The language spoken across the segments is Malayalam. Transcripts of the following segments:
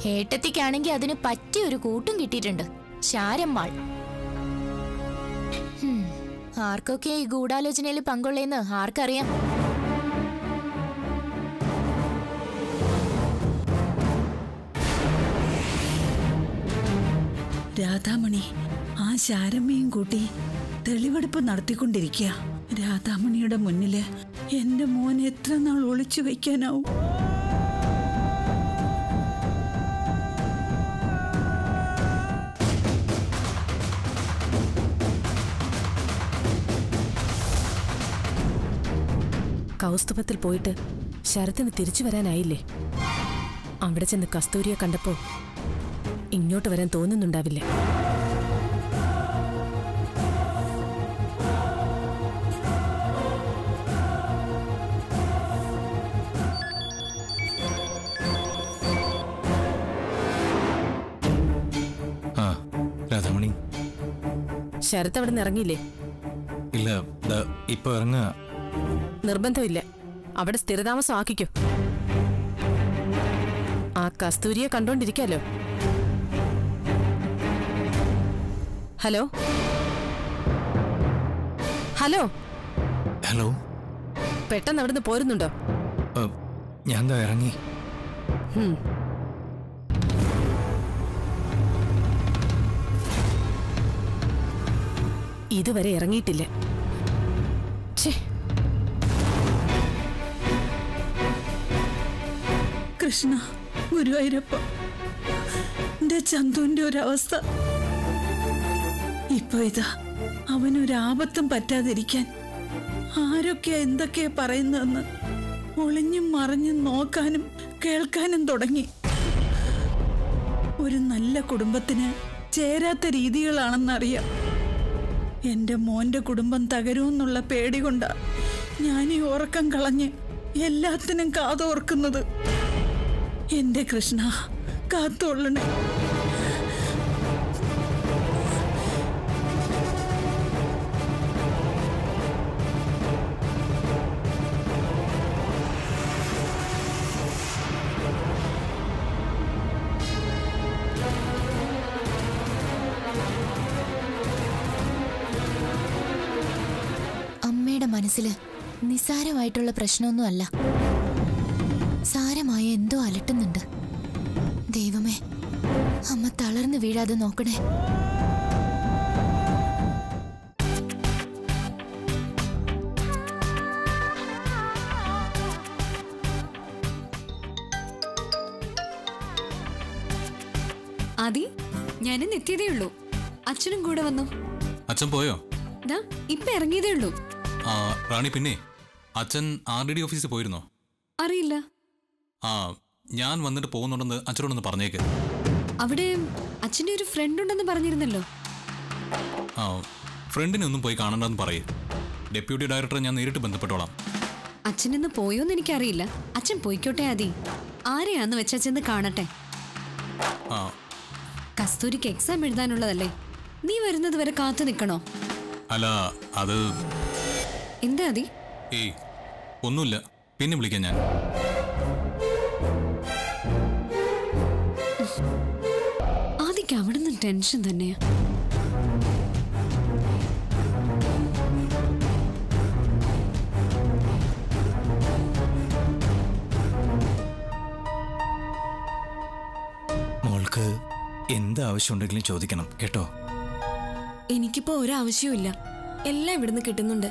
ഏട്ടത്തിക്കാണെങ്കിൽ അതിന് പറ്റിയ ഒരു കൂട്ടും കിട്ടിയിട്ടുണ്ട് ശാരമ്മാൾ ഹും, ആർക്കൊക്കെ ഈ ഗൂഢാലോചനയിൽ പങ്കുള്ളേന്ന് ആർക്കറിയാം രാധാമണി ആ ശാരമ്മയും കൂട്ടി തെളിവെടുപ്പ് നടത്തിക്കൊണ്ടിരിക്കുക രാധാമണിയുടെ മുന്നില് എന്റെ മോൻ എത്ര നാൾ ഒളിച്ചു വെക്കാനാവും കൗസ്തുഭത്തിൽ പോയിട്ട് ശരത്തിന് തിരിച്ചു വരാനായില്ലേ അവിടെ ചെന്ന് കസ്തൂരിയെ കണ്ടപ്പോ ഇങ്ങോട്ട് വരാൻ തോന്നുന്നുണ്ടാവില്ല ആ രാധാമണി ശരത്ത് അവിടെ നിന്ന് ഇറങ്ങിയില്ലേ ഇല്ല ദാ ഇപ്പൊ ഇറങ്ങുക നിർബന്ധമില്ല അവിടെ സ്ഥിരതാമസം ആക്കിക്കോ ആ കസ്തൂരിയെ കണ്ടോണ്ടിരിക്കാലോ ഹലോ ഹലോ ഹലോ പെട്ടെന്ന് അവിടുന്ന് പോരുന്നുണ്ടോ ഏ, ഞാൻ ദാ ഇറങ്ങി ഹും. ഇതുവരെ ഇറങ്ങിയിട്ടില്ല ഛേ കൃഷ്ണ ഗുരുവായൂരപ്പ എന്റെ ചന്തുവിന്റെ ഒരവസ്ഥ ഇപ്പൊ ഇതാ അവനൊരാപത്തും പറ്റാതിരിക്കാൻ ആരൊക്കെയാ എന്തൊക്കെയാ പറയുന്നതെന്ന് ഒളിഞ്ഞും മറിഞ്ഞും നോക്കാനും കേൾക്കാനും തുടങ്ങി ഒരു നല്ല കുടുംബത്തിന് ചേരാത്ത രീതികളാണെന്നറിയാം എന്റെ മോന്റെ കുടുംബം തകരുമെന്നുള്ള പേടി കൊണ്ടാ ഞാൻ ഈ ഉറക്കം കളഞ്ഞ് എല്ലാത്തിനും കാതോർക്കുന്നത് എന്റെ കൃഷ്ണ കാത്തോളണേ അമ്മയുടെ മനസ്സിൽ നിസ്സാരമായിട്ടുള്ള പ്രശ്നമൊന്നും അല്ല സാരമായ എന്തോ അലട്ടുന്നുണ്ട് ദൈവമേ അമ്മ തളർന്നു വീഴാതെ നോക്കണേ ആദി ഞാനും എത്തിയതേ ഉള്ളൂ അച്ഛനും കൂടെ വന്നു അച്ഛൻ പോയോ ദാ ഇപ്പൊ ഇറങ്ങിയതേ ഉള്ളൂ ആ റാണി പിന്നെ അച്ഛൻ ആർ ഡി ഡി ഓഫീസിൽ പോയിരുന്നോ അറിയില്ല ആ ഞാൻ വന്നിട്ട് പോകുന്നുണ്ടെന്ന് അച്ഛനോടൊന്ന് പറഞ്ഞേക്ക് അവിടെ അച്ഛൻ്റെ ഒരു ഫ്രണ്ട് ഉണ്ടെന്ന് പറഞ്ഞിരുന്നല്ലോ ആ ഫ്രണ്ടിനെ ഒന്നും പോയി കാണണ്ടെന്ന് പറയേ ഡെപ്യൂട്ടി ഡയറക്ടറെ ഞാൻ നേരിട്ട് ബന്ധപ്പെട്ടോളാം അച്ഛനിന്ന് പോയോന്ന് എനിക്കറിയില്ല അച്ഛൻ പോയിക്കോട്ടെ ആദി ആരെയാന്ന് വെച്ചാ ചെന്ന് കാണട്ടെ ആ കസ്തൂരിക്ക് എക്സാം എഴുതാനുള്ളതല്ലേ നീ വരുന്നത് വരെ കാത്തു നിൽക്കണോ അല്ല അത് എന്താ ആദി ഏയ് ഒന്നുമില്ല പിന്നെ വിളിക്കാം ഞാൻ ആദിക്ക് അവിടുന്ന് ടെൻഷൻ തന്നെയാ മോൾക്ക് എന്ത് ആവശ്യമുണ്ടെങ്കിലും ചോദിക്കണം കേട്ടോ എനിക്കിപ്പോ ഒരാവശ്യവുമില്ല എല്ലാം ഇവിടുന്ന് കിട്ടുന്നുണ്ട്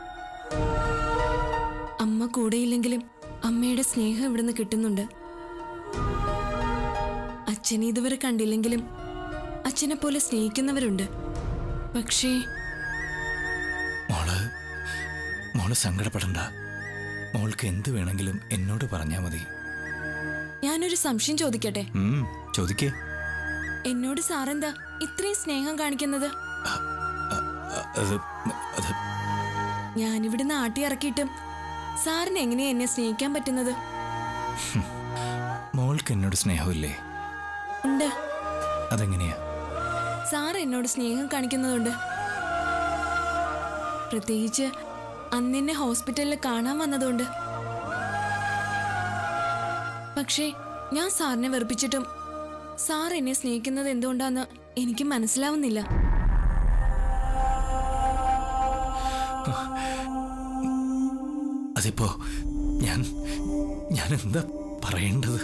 അമ്മ കൂടെയില്ലെങ്കിലും അമ്മയുടെ സ്നേഹം ഇവിടുന്ന് കിട്ടുന്നുണ്ട് അച്ഛനെ ഇതുവരെ കണ്ടില്ലെങ്കിലും അച്ഛനെ പോലെ സ്നേഹിക്കുന്നവരുണ്ട് പക്ഷേ മോള് മോള് സങ്കടപ്പെടണ്ട മോൾക്ക് എന്ത് വേണമെങ്കിലും എന്നോട് പറഞ്ഞാൽ മതി ഞാനൊരു സംശയം ചോദിക്കട്ടെ ഉം, ചോദിക്കേ എന്നോട് സാറെന്താ ഇത്രയും സ്നേഹം കാണിക്കുന്നത് അ- അത് അത് ഞാനിവിടുന്ന് ആട്ടി ഇറക്കിയിട്ടും സാറിന് എങ്ങനെയാ എന്നെ സ്നേഹിക്കാൻ പറ്റുന്നത് മോൾക്ക് എന്നോട് സ്നേഹമില്ലേ ഉണ്ട് അതെങ്ങനെയാ സാർ എന്നോട് സ്നേഹം കാണിക്കുന്നുണ്ട് പ്രത്യേകിച്ച് അന്നെന്നെ ഹോസ്പിറ്റലിൽ കാണാൻ വന്നതുകൊണ്ട് പക്ഷേ ഞാൻ സാറിനെ വെറുപ്പിച്ചിട്ടും സാർ എന്നെ സ്നേഹിക്കുന്നത് എന്തുകൊണ്ടാന്ന് എനിക്ക് മനസ്സിലാവുന്നില്ല അതിപ്പോ ഞാൻ ഞാൻ എന്താ പറയേണ്ടത്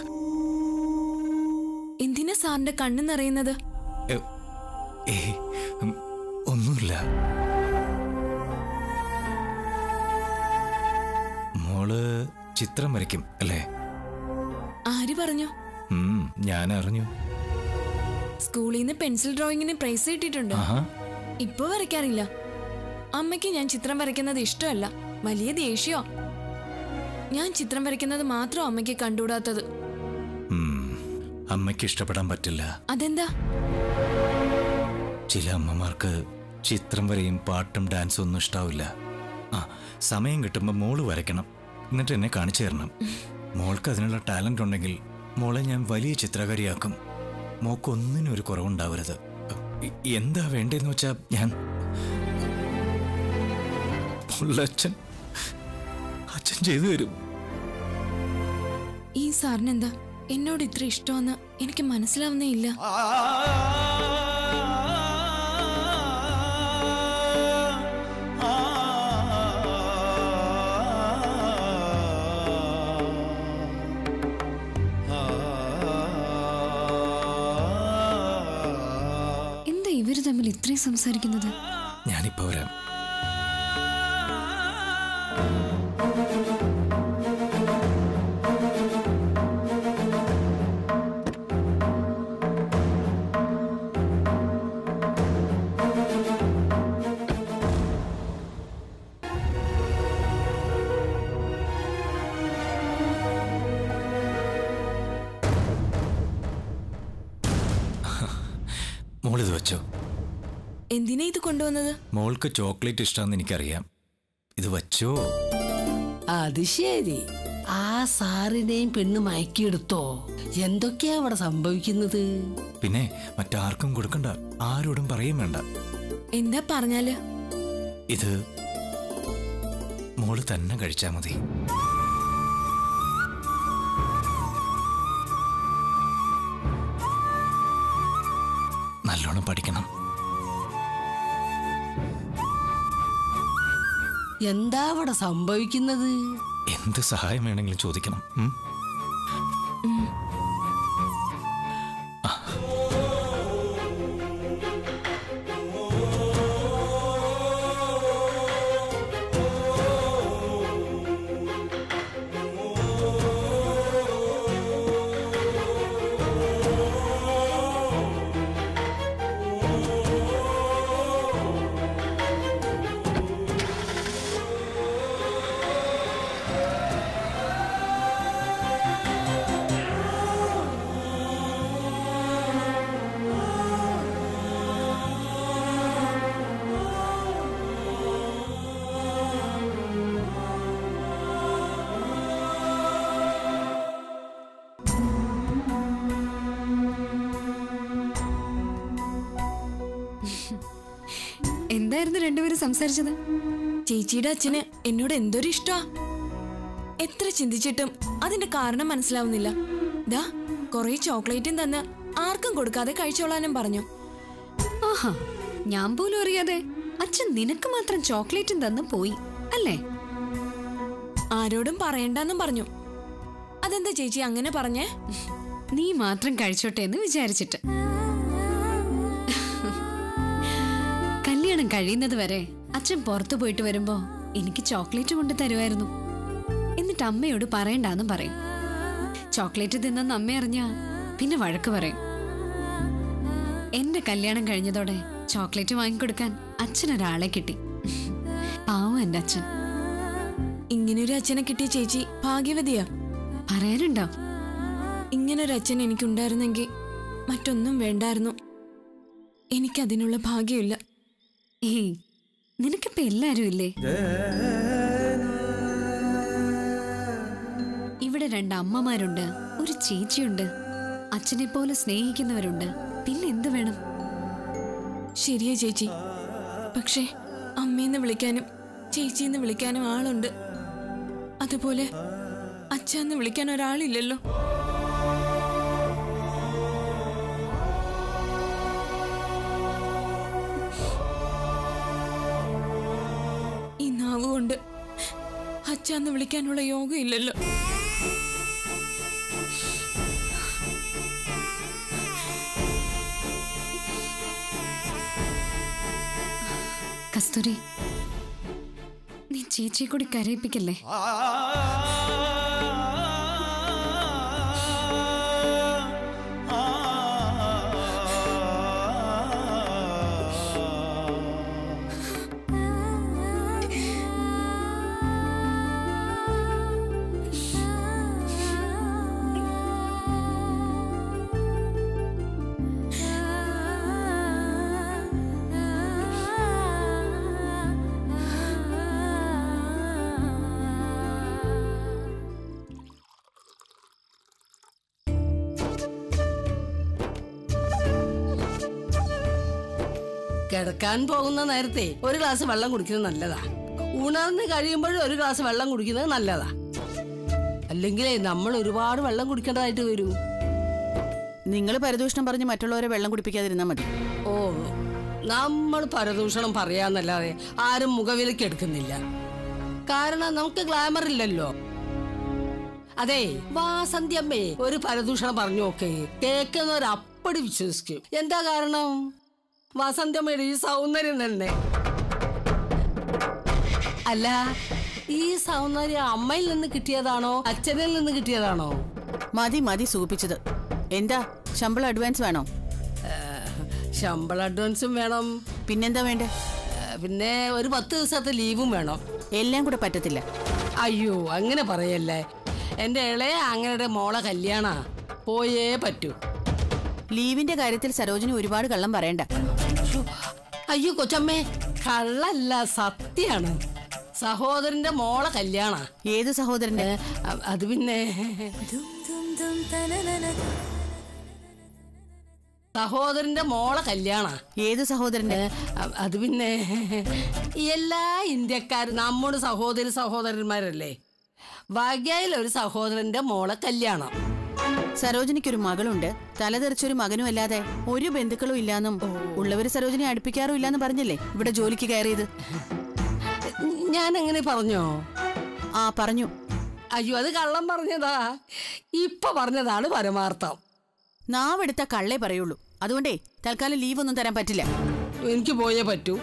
എന്തിനാ സാറിന്റെ കണ്ണ് നിറയുന്നത് എ, ഏ ഉം, ഒന്നുമില്ല മോള് ചിത്രം വരയ്ക്കും അല്ലേ ആര് പറഞ്ഞു ഉം, ഞാൻ അറിഞ്ഞു സ്കൂളിൽ നിന്ന് പെൻസിൽ ഡ്രോയിങ്ങിന് പ്രൈസ് കിട്ടിയിട്ടുണ്ട് ആഹാ ഇപ്പൊ വരയ്ക്കാറില്ല അമ്മയ്ക്ക് ഞാൻ ചിത്രം വരയ്ക്കുന്നത് ഇഷ്ടമല്ല വലിയ ദേഷ്യോ ഞാൻ ചിത്രം വരയ്ക്കുന്നത് മാത്രം അമ്മയ്ക്ക് കണ്ടുകൂടാത്തത് ഉം, അമ്മയ്ക്ക് ഇഷ്ടപ്പെടാൻ പറ്റില്ല അതെന്താ ചില അമ്മമാർക്ക് ചിത്രം വരെയും പാട്ടും ഡാൻസും ഒന്നും ഇഷ്ടാവില്ല ആ സമയം കിട്ടുമ്പോൾ മോള് വരയ്ക്കണം എന്നിട്ട് എന്നെ കാണിച്ചു തരണം മോൾക്ക് അതിനുള്ള ടാലന്റ് ഉണ്ടെങ്കിൽ മോളെ ഞാൻ വലിയ ചിത്രകാരിയാക്കും മോക്കൊന്നിനും ഒരു കുറവുണ്ടാവരുത് എ- എന്താ വേണ്ടതെന്ന് വെച്ചാ ഞാൻ മോളുടെ അച്ഛൻ അച്ഛൻ ചെയ്തു തരും ഈ സാറിന് എന്താ എന്നോട് ഇത്ര ഇഷ്ടമെന്ന് എനിക്ക് മനസ്സിലാവുന്നേ ഇല്ല എന്താ ഇവര് തമ്മിൽ ഇത്രയും സംസാരിക്കുന്നത് ഞാനിപ്പോ വരാം മോളിത് വെച്ചോ എന്തിനാ ഇത് കൊണ്ടുവന്നത് മോൾക്ക് ചോക്ലേറ്റ് ഇഷ്ടമാണെന്ന് എനിക്കറിയാം ഇത് വച്ചോ അത് ശരി ആ സാറിനെയും പെണ്ണ് മയക്കിയെടുത്തോ എന്തൊക്കെയാ അവിടെ സംഭവിക്കുന്നത് പിന്നെ മറ്റാർക്കും കൊടുക്കണ്ട ആരോടും പറയും വേണ്ട എന്താ പറഞ്ഞാല് ഇത് മോള് തന്നെ കഴിച്ചാ മതി നല്ലോണം പഠിക്കണം എന്താ അവിടെ സംഭവിക്കുന്നത് എന്ത് സഹായം വേണമെങ്കിലും ചോദിക്കണം ഉം? എന്തായിരുന്നു രണ്ടുപേരും സംസാരിച്ചത് ചേച്ചിയുടെ അച്ഛന് എന്നോട് എന്തൊരു ഇഷ്ടാ എത്ര ചിന്തിച്ചിട്ടും അതിന്റെ കാരണം മനസ്സിലാവുന്നില്ല ദാ കൊറേ ചോക്ലേറ്റും തന്ന് ആർക്കും കൊടുക്കാതെ കഴിച്ചോളാനും പറഞ്ഞു ആഹാ ഞാൻ പോലും അറിയാതെ അച്ഛൻ നിനക്ക് മാത്രം ചോക്ലേറ്റും തന്ന് പോയി അല്ലേ ആരോടും പറയണ്ടെന്നും പറഞ്ഞു അതെന്താ ചേച്ചി അങ്ങനെ പറഞ്ഞേ നീ മാത്രം കഴിച്ചോട്ടെ എന്ന് വിചാരിച്ചിട്ട് കല്യാണം കഴിയുന്നത് വരെ അച്ഛൻ പുറത്തു പോയിട്ട് വരുമ്പോ എനിക്ക് ചോക്ലേറ്റ് കൊണ്ട് തരുമായിരുന്നു എന്നിട്ട് അമ്മയോട് പറയണ്ടാന്നും പറയും ചോക്ലേറ്റ് തിന്നെന്ന് അമ്മ അറിഞ്ഞാ പിന്നെ വഴക്ക് പറയും എന്റെ കല്യാണം കഴിഞ്ഞതോടെ ചോക്ലേറ്റ് വാങ്ങിക്കൊടുക്കാൻ അച്ഛനൊരാളെ കിട്ടി പാവം എന്റെ അച്ഛൻ ഇങ്ങനൊരു അച്ഛനെ കിട്ടിയ ചേച്ചി ഭാഗ്യവതിയാ പറയാനുണ്ടോ ഇങ്ങനൊരു അച്ഛൻ എനിക്കുണ്ടായിരുന്നെങ്കിൽ മറ്റൊന്നും വേണ്ടായിരുന്നു എനിക്കതിനുള്ള ഭാഗ്യമില്ല ഏയ് നിനക്കിപ്പോ എല്ലാരും ഇല്ലേ ഇവിടെ രണ്ട് അമ്മമാരുണ്ട് ഒരു ചേച്ചിയുണ്ട് അച്ഛനെ പോലെ സ്നേഹിക്കുന്നവരുണ്ട് പിന്നെ എന്ത് വേണം ശരിയാ ചേച്ചി പക്ഷേ അമ്മയെന്ന് വിളിക്കാനും ചേച്ചിന്ന് വിളിക്കാനും ആളുണ്ട് അതുപോലെ അച്ഛന്ന് വിളിക്കാൻ ഒരാളില്ലല്ലോ കൊണ്ട് അച്ഛന്ന് വിളിക്കാനുള്ള യോഗം ഇല്ലല്ലോ കസ്തൂരി നീ ചേച്ചിയെ കൂടി കരയിപ്പിക്കല്ലേ കിടക്കാൻ പോകുന്ന നേരത്തെ ഒരു ഗ്ലാസ് വെള്ളം കുടിക്കുന്നത് നല്ലതാ ഉണർന്ന് കഴിയുമ്പോഴും ഒരു ഗ്ലാസ് വെള്ളം കുടിക്കുന്നത് നല്ലതാ അല്ലെങ്കിലേ നമ്മൾ ഒരുപാട് വെള്ളം കുടിക്കേണ്ടതായിട്ട് വരൂ നിങ്ങൾ പരദൂഷണം പറഞ്ഞ് മറ്റുള്ളവരെ വെള്ളം കുടിപ്പിക്കാതിരുന്നാൽ മതി ഓ നമ്മൾ പരദൂഷണം പറയാന്നല്ലാതെ ആരും മുഖവിലക്ക് എടുക്കുന്നില്ല കാരണം നമുക്ക് ഗ്ലാമർ ഇല്ലല്ലോ അതെ വാസന്ത്യമ്മേ ഒരു പരദൂഷണം പറഞ്ഞു നോക്കേ കേൾക്കുന്നവർ അപ്പടി വിശ്വസിക്കും എന്താ കാരണം വാസന്ത്യമ്മയുടെ ഈ സൗന്ദര്യം തന്നെ അല്ല ഈ സൗന്ദര്യം അമ്മയിൽ നിന്ന് കിട്ടിയതാണോ അച്ഛനിൽ നിന്ന് കിട്ടിയതാണോ മതി മതി സൂപ്പിച്ചത് എന്താ ശമ്പളം അഡ്വാൻസ് വേണോ ശമ്പള അഡ്വാൻസും വേണം പിന്നെന്താ വേണ്ടേ ഏ, പിന്നെ ഒരു പത്ത് ദിവസത്തെ ലീവും വേണം എല്ലാം കൂടെ പറ്റത്തില്ല അയ്യോ അങ്ങനെ പറയല്ലേ എൻ്റെ ഇളയ അങ്ങയുടെ മോളെ കല്യാണ പോയേ പറ്റൂ ലീവിന്റെ കാര്യത്തിൽ സരോജിനി ഒരുപാട് കള്ളം പറയണ്ട ശ്ശോ, അയ്യോ കൊച്ചമ്മേ കള്ളല്ല സത്യാണ് സഹോദരന്റെ മോളെ കല്യാണ ഏത് സഹോദരന്റെ അത് പിന്നെ സഹോദരന്റെ മോളെ കല്യാണ ഏത് സഹോദരന്റെ അത് പിന്നെ എല്ലാ ഇന്ത്യക്കാരും നമ്മുടെ സഹോദരി സഹോദരന്മാരല്ലേ ഭാഗ്യയിൽ ഒരു സഹോദരന്റെ മോളെ കല്യാണം സരോജിനിക്കൊരു മകളുണ്ട് തലതെറിച്ചൊരു മകനും അല്ലാതെ ഒരു ബന്ധുക്കളും ഇല്ലാന്നും ഉള്ളവര് സരോജിനി അടുപ്പിക്കാറും ഇല്ലാന്ന് പറഞ്ഞില്ലേ ഇവിടെ ജോലിക്ക് കയറിയത് ഞാൻ എങ്ങനെ പറഞ്ഞോ ആ പറഞ്ഞു അയ്യോ അത് കള്ളം പറഞ്ഞതാ ഇപ്പൊ പറഞ്ഞതാണ് പരമാർത്ഥം നാവെടുത്ത കള്ളേ പറയുള്ളൂ അതുകൊണ്ടേ തൽക്കാലം ലീവ് ഒന്നും തരാൻ പറ്റില്ല എനിക്ക് പോയേ പറ്റൂ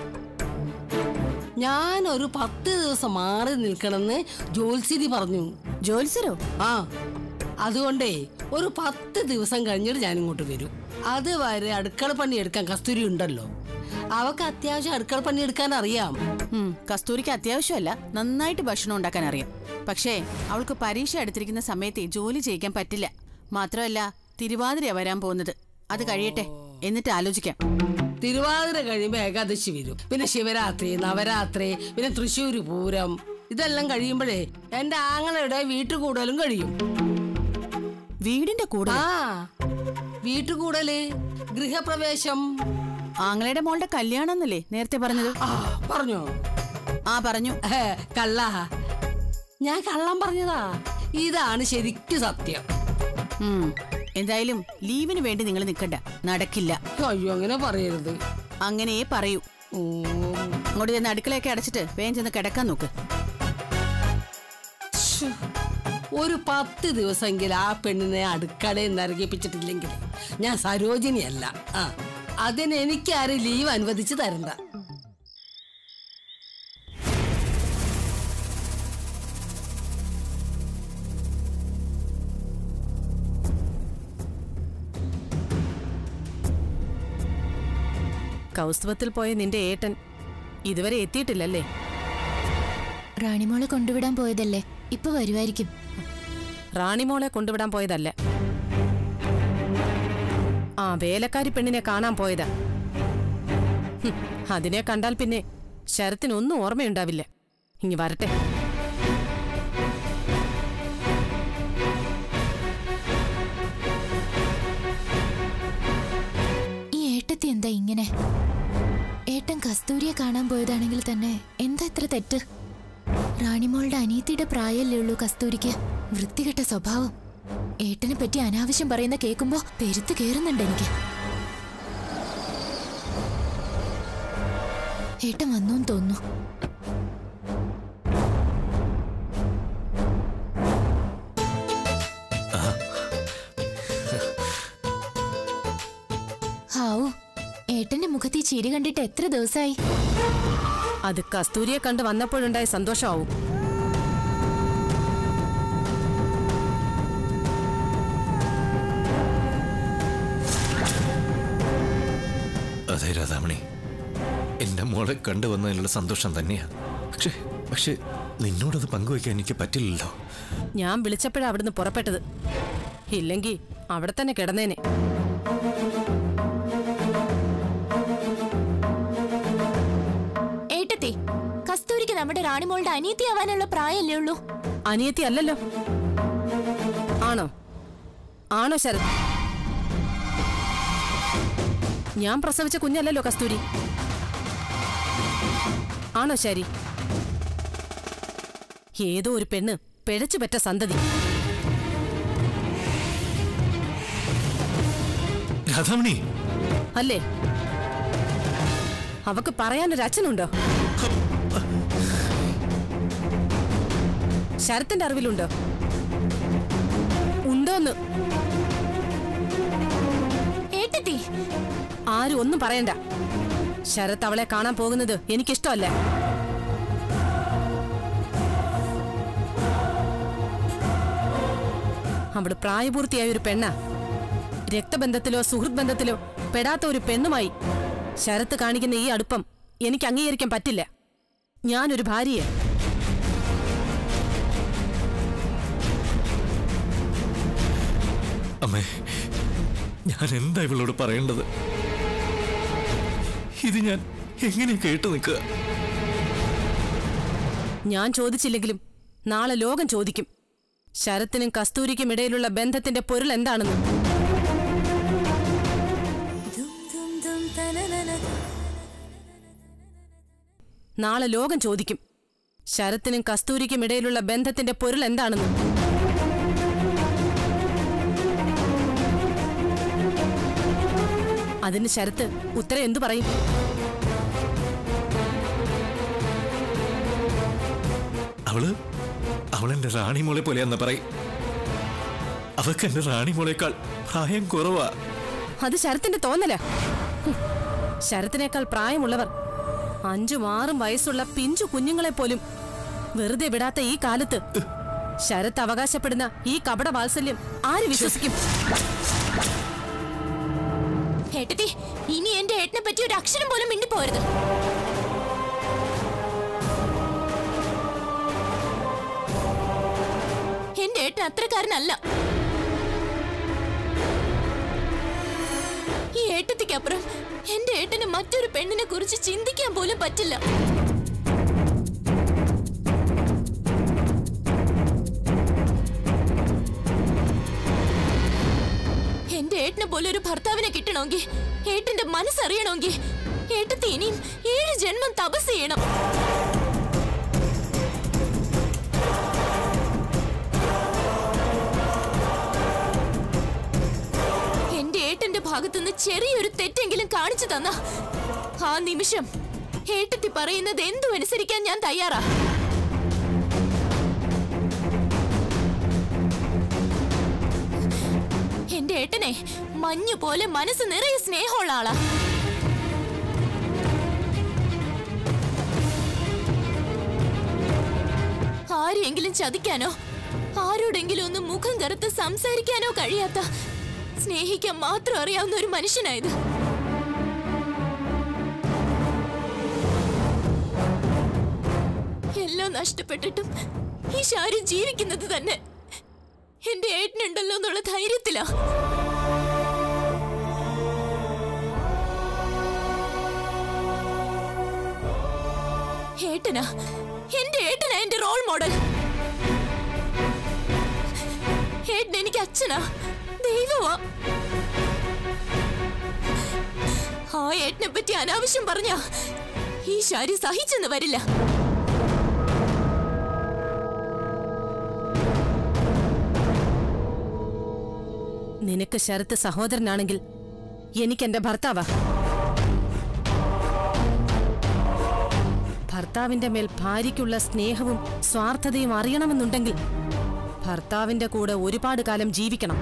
ഞാൻ ഒരു പത്ത് ദിവസം മാറി നിൽക്കണമെന്ന് ജോത്സ്യതി പറഞ്ഞു ജോത്സരോ ആ അതുകൊണ്ടേ ഒരു പത്ത് ദിവസം കഴിഞ്ഞിട്ട് ഞാൻ ഇങ്ങോട്ട് വരും അതുവരെ അടുക്കള പണി എടുക്കാൻ കസ്തൂരി ഉണ്ടല്ലോ അവക്ക് അത്യാവശ്യം അടുക്കള പണി എടുക്കാൻ അറിയാം ഉം, കസ്തൂരിക്ക് അത്യാവശ്യമല്ല നന്നായിട്ട് ഭക്ഷണം ഉണ്ടാക്കാൻ അറിയാം പക്ഷേ അവൾക്ക് പരീക്ഷ എടുത്തിരിക്കുന്ന സമയത്തെ ജോലി ചെയ്യിക്കാൻ പറ്റില്ല മാത്രമല്ല തിരുവാതിരയാ വരാൻ പോകുന്നത് അത് കഴിയട്ടെ എന്നിട്ട് ആലോചിക്കാം തിരുവാതിര കഴിയുമ്പോൾ ഏകാദശി വരും പിന്നെ ശിവരാത്രി നവരാത്രി പിന്നെ തൃശ്ശൂര് പൂരം ഇതെല്ലാം കഴിയുമ്പോഴേ എന്റെ ആങ്ങളുടെ വീട്ടുകൂടലും കഴിയും വീടിന്റെ കൂടെ ആ വീട്ടുകൂടല് ഗൃഹപ്രവേശം ആങ്ങളയുടെ മോളുടെ കല്യാണം എന്നല്ലേ നേരത്തെ പറഞ്ഞത് ആ പറഞ്ഞോ ആ പറഞ്ഞു ഹേ, കള്ള ഞാൻ കള്ളം പറഞ്ഞതാ ഇതാണ് ശരിക്കും സത്യം ഉം, എന്തായാലും ലീവിന് വേണ്ടി നിങ്ങൾ നിൽക്കണ്ട നടക്കില്ല അയ്യോ അങ്ങനെ പറയരുത് അങ്ങനെയേ പറയൂ ഉം. അങ്ങോട്ട് ചെന്ന് അടുക്കളയൊക്കെ അടച്ചിട്ട് വേഗം ചെന്ന് കിടക്കാൻ നോക്ക് ശ്ശോ. ഒരു പത്ത് ദിവസമെങ്കിലും ആ പെണ്ണിനെ അടുക്കളയിൽ നരകിപ്പിച്ചിട്ടില്ലെങ്കിൽ ഞാൻ സരോജിനിയല്ല ആ അതിന് എനിക്കാരും ലീവ് അനുവദിച്ച് തരണ്ട കൗസ്തുവത്തിൽ പോയ നിന്റെ ഏട്ടൻ ഇതുവരെ എത്തിയിട്ടില്ലല്ലേ റാണിമോളെ കൊണ്ടുവിടാൻ പോയതല്ലേ ഇപ്പൊ വരുമായിരിക്കും റാണിമോളെ കൊണ്ടുവിടാൻ പോയതല്ല ആ വേലക്കാരി പെണ്ണിനെ കാണാൻ പോയതാ ഹും, അതിനെ കണ്ടാൽ പിന്നെ ശരത്തിനൊന്നും ഓർമ്മയുണ്ടാവില്ല ഇനി വരട്ടെ ഈ ഏട്ടത്തി എന്താ ഇങ്ങനെ ഏട്ടൻ കസ്തൂരിയെ കാണാൻ പോയതാണെങ്കിൽ തന്നെ എന്താ ഇത്ര തെറ്റ് റാണിമോളുടെ അനീതിയുടെ പ്രായമല്ലേ ഉള്ളൂ കസ്തൂരിക്ക് വൃത്തികെട്ട സ്വഭാവം ഏട്ടനെ പറ്റി അനാവശ്യം പറയുന്ന കേൾക്കുമ്പോ പെരുത്ത് കേറുന്നുണ്ട് എനിക്ക് ഏട്ടൻ വന്നു തോന്നുന്നു മുഖത്ത് ഈ ചിരി കണ്ടിട്ട് എത്ര ദിവസമായി അത് കസ്തൂരിയെ കണ്ട് വന്നപ്പോഴുണ്ടായ സന്തോഷമാവും അതെ രാധാമണി എന്റെ മോളെ കണ്ടുവന്നതിലുള്ള സന്തോഷം തന്നെയാ പക്ഷേ പക്ഷേ നിന്നോടത് പങ്കുവയ്ക്കാൻ എനിക്ക് പറ്റില്ലല്ലോ ഞാൻ വിളിച്ചപ്പോഴാ അവിടുന്ന് പുറപ്പെട്ടത് ഇല്ലെങ്കിൽ അവിടെ തന്നെ കിടന്നേനെ ഏട്ടത്തി കസ്തൂരിക്ക് നമ്മുടെ റാണിമോളുടെ അനിയത്തി ആവാനുള്ള പ്രായമല്ലേ ഉള്ളൂ അനിയത്തി അല്ലല്ലോ ആണോ ആണോ ശരത് ഞാൻ പ്രസവിച്ച കുഞ്ഞല്ലല്ലോ കസ്തൂരി ആണോ ശരി ഏതോ ഒരു പെണ്ണ് പിഴച്ചു പറ്റ സന്തതി രാധാമണി അല്ലേ അവക്ക് പറയാനൊരു അച്ഛനുണ്ടോ ശരത്തിന്റെ അറിവിലുണ്ടോ ഉണ്ടോന്ന് ഏട്ടത്തി ആരും ഒന്നും പറയണ്ട ശരത്ത് അവളെ കാണാൻ പോകുന്നത് എനിക്കിഷ്ടമല്ല അവള് പ്രായപൂർത്തിയായ ഒരു പെണ്ണ രക്തബന്ധത്തിലോ സുഹൃത്ത് ബന്ധത്തിലോ പെടാത്ത ഒരു പെണ്ണുമായി ശരത്ത് കാണിക്കുന്ന ഈ അടുപ്പം എനിക്ക് അംഗീകരിക്കാൻ പറ്റില്ല ഞാനൊരു ഭാര്യയെ അമ്മേ ഞാൻ എന്താ ഇവളോട് പറയേണ്ടത് ഇത് ഞാൻ എങ്ങനെ കേട്ടു നിൽക്കുക ഞാൻ ചോദിച്ചില്ലെങ്കിലും നാളെ ലോകം ചോദിക്കും ശരത്തിനും കസ്തൂരിക്കും ഇടയിലുള്ള ബന്ധത്തിന്റെ പൊരുൾ എന്താണെന്ന് നാളെ ലോകം ചോദിക്കും ശരത്തിനും കസ്തൂരിക്കും ഇടയിലുള്ള ബന്ധത്തിന്റെ പൊരുൾ എന്താണെന്ന് അതിന് ശരത്ത് ഉത്തരം എന്തു പറയും അവള് അവളെന്റെ റാണി മോളെ പോലെയാന്ന് പറയും അവക്ക് എന്റെ റാണി മോളേക്കാൾ പ്രായം കുറവാ അത് ശരത്തിന്റെ തോന്നല ശരത്തിനേക്കാൾ പ്രായമുള്ളവർ അഞ്ചും ആറും വയസ്സുള്ള പിഞ്ചു കുഞ്ഞുങ്ങളെ പോലും വെറുതെ വിടാത്ത ഈ കാലത്ത് ശരത്ത് അവകാശപ്പെടുന്ന ഈ കപട വാത്സല്യം ആര് വിശ്വസിക്കും ഏട്ടത്തി ഇനി എന്റെ ഏട്ടനെ പറ്റി ഒരു അക്ഷരം പോലും മിണ്ടിപ്പോരുത് എന്റെ ഏട്ടൻ അത്രക്കാരനല്ല ഈ ഏട്ടത്തിക്കപ്പുറം എന്റെ ഏട്ടന് മറ്റൊരു പെണ്ണിനെ കുറിച്ച് ചിന്തിക്കാൻ പോലും പറ്റില്ല എന്റെ ഏട്ടനെ പോലെ ഒരു ഭർത്താവിനെ കിട്ടണമെങ്കിൽ ഏട്ടന്റെ മനസ്സറിയണമെങ്കിൽ ഏട്ടത്തെ ഇനിയും ഏഴ് ജന്മം തപസ് ചെയ്യണം എന്റെ ഏട്ടന്റെ ഭാഗത്തുനിന്ന് ചെറിയൊരു തെറ്റെങ്കിലും കാണിച്ചു തന്ന ആ നിമിഷം ഏട്ടത്തി പറയുന്നത് എന്തും അനുസരിക്കാൻ ഞാൻ തയ്യാറാ എന്റെ ഏട്ടനെ മഞ്ഞു പോലെ മനസ്സ് നിറയെ സ്നേഹമുള്ള ആളാ ആരെയെങ്കിലും ചതിക്കാനോ ആരോടെങ്കിലും ഒന്ന് മുഖം കറുത്ത് സംസാരിക്കാനോ കഴിയാത്ത സ്നേഹിക്കാൻ മാത്രം അറിയാവുന്ന ഒരു മനുഷ്യനായത് എല്ലാം നഷ്ടപ്പെട്ടിട്ടും ഈ ശാരി ജീവിക്കുന്നത് തന്നെ എന്റെ ഏട്ടനുണ്ടല്ലോ എന്നുള്ള ധൈര്യത്തിലാ ഏട്ടനാ എന്റെ ഏട്ടനാ എന്റെ റോൾ മോഡൽ ഏട്ടൻ എനിക്ക് അച്ഛനാ ദൈവമാ ആ ഏട്ടനെ പറ്റി അനാവശ്യം പറഞ്ഞ ഈ ശാരി സഹിച്ചെന്ന് വരില്ല നിനക്ക് ശരത്ത് സഹോദരനാണെങ്കിൽ എനിക്കെന്റെ ഭർത്താവാ ഭർത്താവിന്റെ മേൽ ഭാര്യയ്ക്കുള്ള സ്നേഹവും സ്വാർത്ഥതയും അറിയണമെന്നുണ്ടെങ്കിൽ ഭർത്താവിന്റെ കൂടെ ഒരുപാട് കാലം ജീവിക്കണം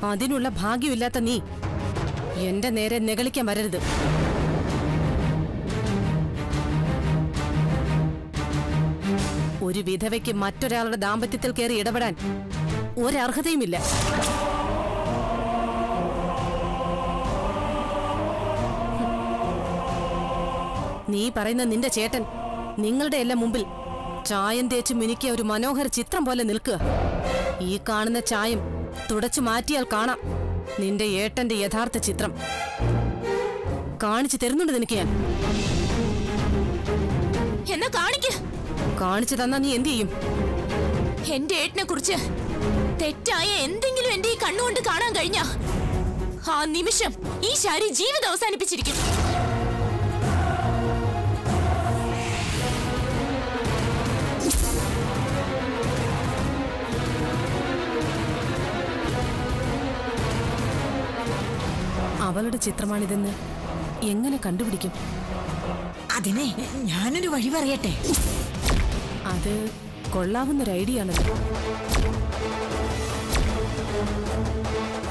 അതിനുള്ള ഭാഗ്യമില്ലാത്ത നീ എന്റെ നേരെ നെകളിക്കാൻ വരരുത് ഒരു വിധവയ്ക്ക് മറ്റൊരാളുടെ ദാമ്പത്യത്തിൽ കയറി ഇടപെടാൻ ഒരർഹതയുമില്ല നീ പറയുന്ന നിന്റെ ചേട്ടൻ നിങ്ങളുടെ എല്ലാം മുമ്പിൽ ചായം തേച്ച് മിനുക്കിയ ഒരു മനോഹര ചിത്രം പോലെ നിൽക്കുക ഈ കാണുന്ന ചായം തുടച്ചു മാറ്റിയാൽ കാണാം നിന്റെ ഏട്ടന്റെ യഥാർത്ഥ ചിത്രം കാണിച്ചു തരുന്നുണ്ട് നിനക്ക് ഞാൻ എന്നാ കാണിക്ക് കാണിച്ചു തന്നാ നീ എന്തു ചെയ്യും എന്റെ ഏട്ടനെ കുറിച്ച് തെറ്റായ എന്തെങ്കിലും എന്റെ ഈ കണ്ണുകൊണ്ട് കാണാൻ കഴിഞ്ഞ ആ നിമിഷം ഈ ശാരി ജീവിതം അവസാനിപ്പിച്ചിരിക്കും അവളുടെ ചിത്രമാണിതെന്ന് എങ്ങനെ കണ്ടുപിടിക്കും അതിനെ ഞാനൊരു വഴി പറയട്ടെ അത് കൊള്ളാവുന്നൊരു ഐഡിയ ആണല്ലോ